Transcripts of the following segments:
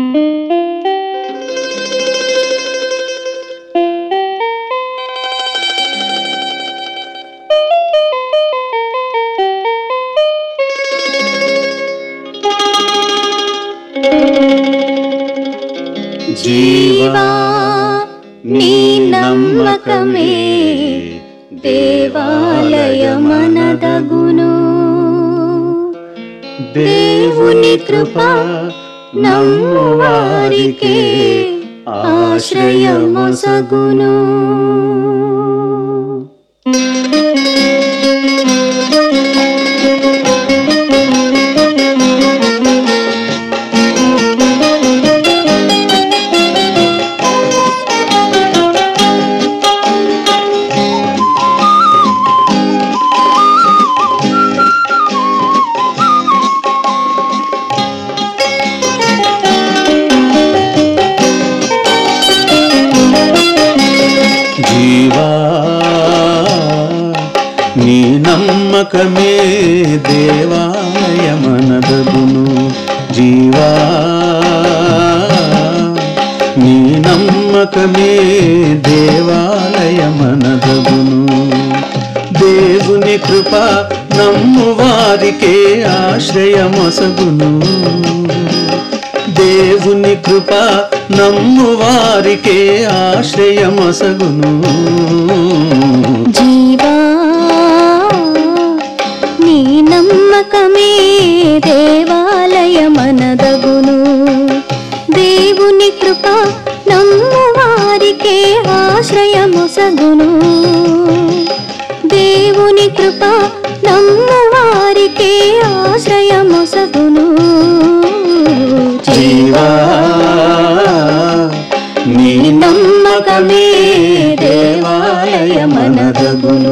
జీవా నీ నమ్మకమే దేవాలయమనదగును దేవుని కృప నమ్ము వారికే ఆశ్రయమొసగును జీవా నీ నమ్మకమే దేవాలయమనదగును జీవా నీ నమ్మకమే దేవాలయమనదగును దేవుని కృప నమ్ము వారికే ఆశ్రయమొసగును దేవుని కృప నమ్ము వారికే ఆశ్రయమొసగును జీవా నీ నమ్మకమే దేవాలయమనదగును దేవుని కృప నమ్ము వారికే ఆశ్రయమొసగును దేవుని కృప నమ్ము వారికే ఆశ్రయమొసగును జీవా నీ నమ్మకమే దేవాలయమనదగును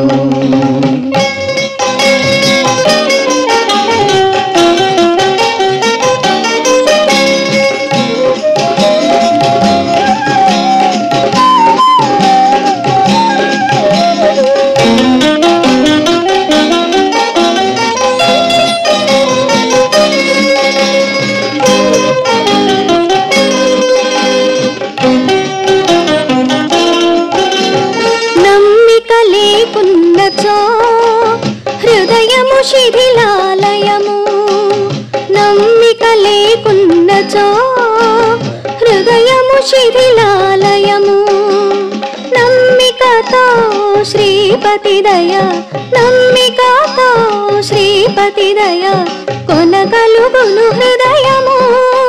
నమ్మిక లేకున్నచో హృదయము శిథిలాలయము నమ్మిక లేకున్నచో హృదయము శిథిలాలయము నమ్మికతో శ్రీపతి దయ నమ్మికతో శ్రీపతి దయ కొనగలుగును హృదయము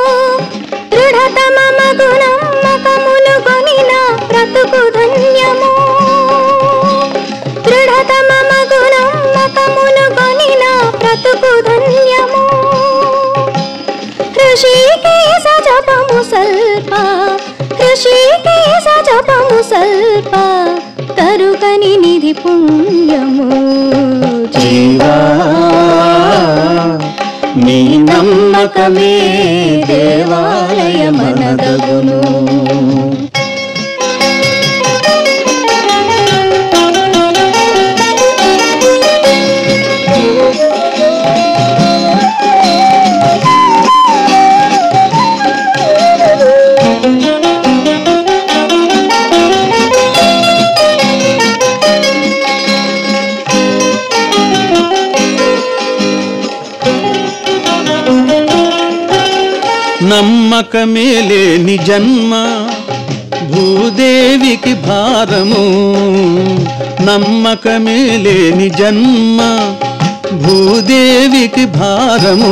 దృఢతమగు నమ్మకమును కొనిన బ్రతుకు ధన్యము దృఢతమగు నమ్మకమును కొనిన బ్రతుకు ధన్యము ఋషికేశ జపము సల్ప ఋషికేశ జపము సల్ప తరుకని నిధి పుణ్యము జీవా నీ నమ్మకమే దేవాలయమనదగును నమ్మకమే లేని జన్మ భూదేవికి భారము నమ్మకమే లేని జన్మ భూదేవికి భారము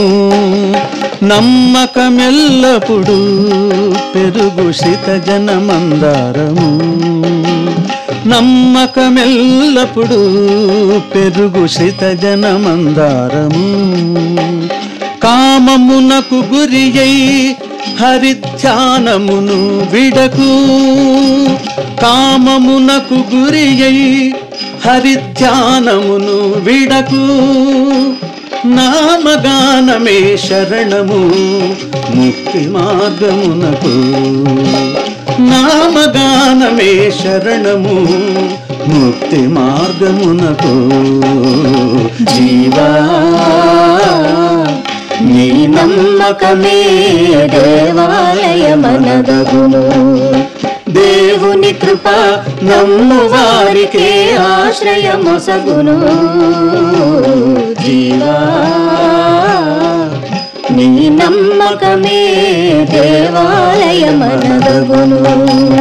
నమ్మకమెల్లప్పుడు పెరుగు శిత జనమందారము నమ్మకమెల్లప్పుడు పెరుగు శిత జనమందారము కామమునకు గురి అయి హరిధ్యానమును విడకు కామమునకు గురి అయి హరిధ్యానమును విడకు నామగానమే శరణము ముక్తి మార్గమునకు నామగానమే శరణము ముక్తి మార్గమునకు జీవా నీ నమ్మకమే దేవాలయ మనదగును దేవుని కృప నమ్ము వారికే ఆశ్రయమొసగును జీవా నీ నమ్మకమే దేవాలయమనదగును